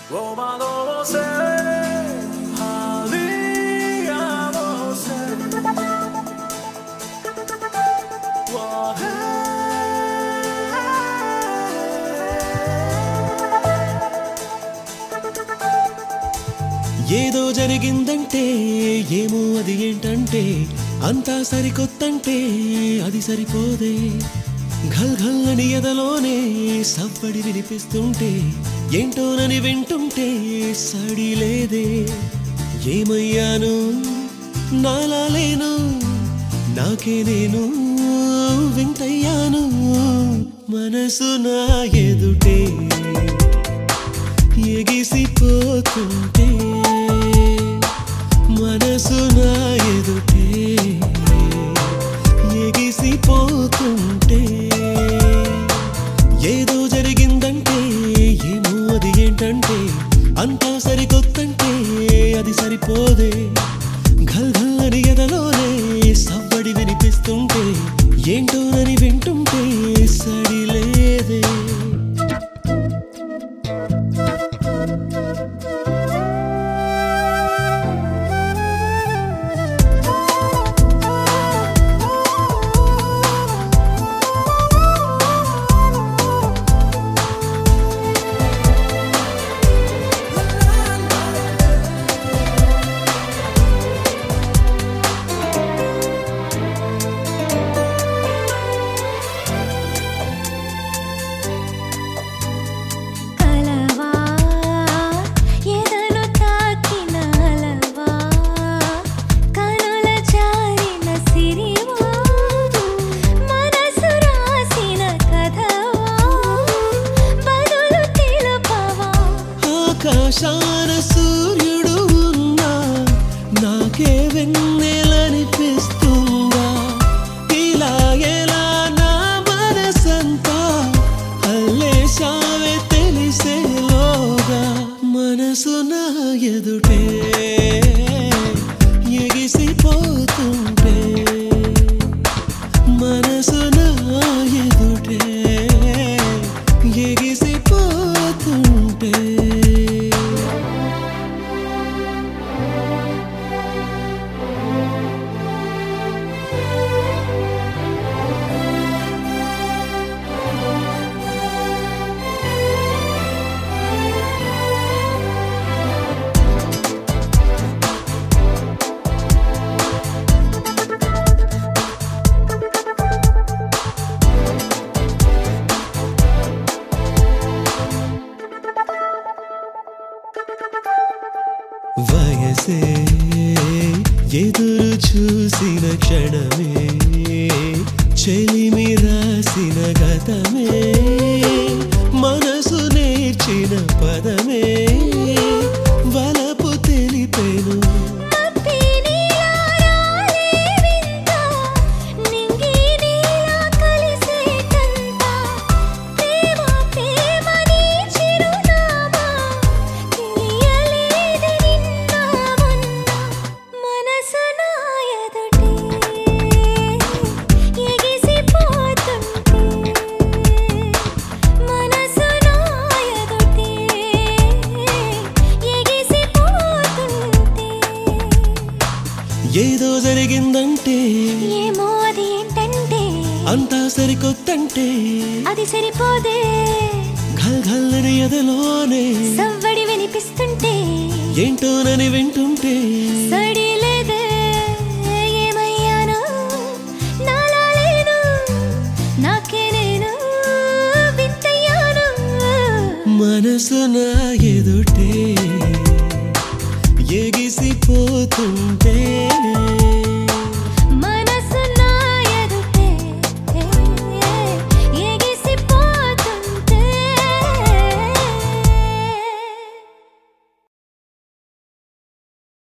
Robado sé, aliado sé. ఏదో జరిగిందంటే ఏమో అది ఏంటంటే అంతా సరికొత్తంటే అది సరిపోదే ఘల్ ఘల్ అని ఎదలోనే సవ్వడి వినిపిస్తుంటే ఏంటోనని వింటుంటే సడి లేదే ఏమయ్యాను నాలా లేను నాకే నేను వింతయ్యాను మనసు నా ఎదుటే ఎగిసిపోతుంటే మనసు నా ఎదుటే ఎగిసిపోతుంటే ఏదో జరిగిందంటే ఏమో అది ఏంటంటే అంతా సరికొత్తంటే అది సరిపోదే ఘల్ ఘల్ అని ఎదలోనే సవ్వడి వినిపిస్తుంటే ఏంటోనని వింటుంటే సడి లేదే కలవా ఎదను తాకిన అలవా కనుల జారిన సిరివా మనసు రాసిన కథవా బదులు తెలుపవా ఆకాశాన సూర్యుడు ఉన్నా నాకే వెన్నెలనిపిస్తుందా ఇలా ఎలా నా మనసంతా అల్లేశావే తెలిసేలోగా మనసు నా ఎదుటే ఎగిసిపోతుంటే మనసు నా ఎదుటే ఎగిసిపోతుంటే వయసే ఎదురు చూసిన క్షణమే చెలిమి రాసిన గతమే మనసు నేర్చిన పదమే వలపు తెలిపెను మప్పి నీలారాలే వింత నింగి నీలా కలిసేటంత ప్రేమ ప్రేమ నీ చిరునామా తెలియలేది నిన్న మొన్న మనసు నా ఎదుటే ఎగిసిపోతుంటే మనసు నా ఎదుటే ఎగిసిపోతుంటే ఏదో జరిగిందంటే ఏమో అది ఏంటంటే అంతా సరికొత్తంటే అది సరిపోదే ఘల్ ఘల్లని ఎదలోనే సవ్వడి వినిపిస్తుంటే ఏంటోనని వింటుంటే సడి లేదే ఏమయ్యాను నాలా లేను నాకే నేను వింతయ్యాను మనసు నా ఎదుటే ఎగిసిపోతుంటే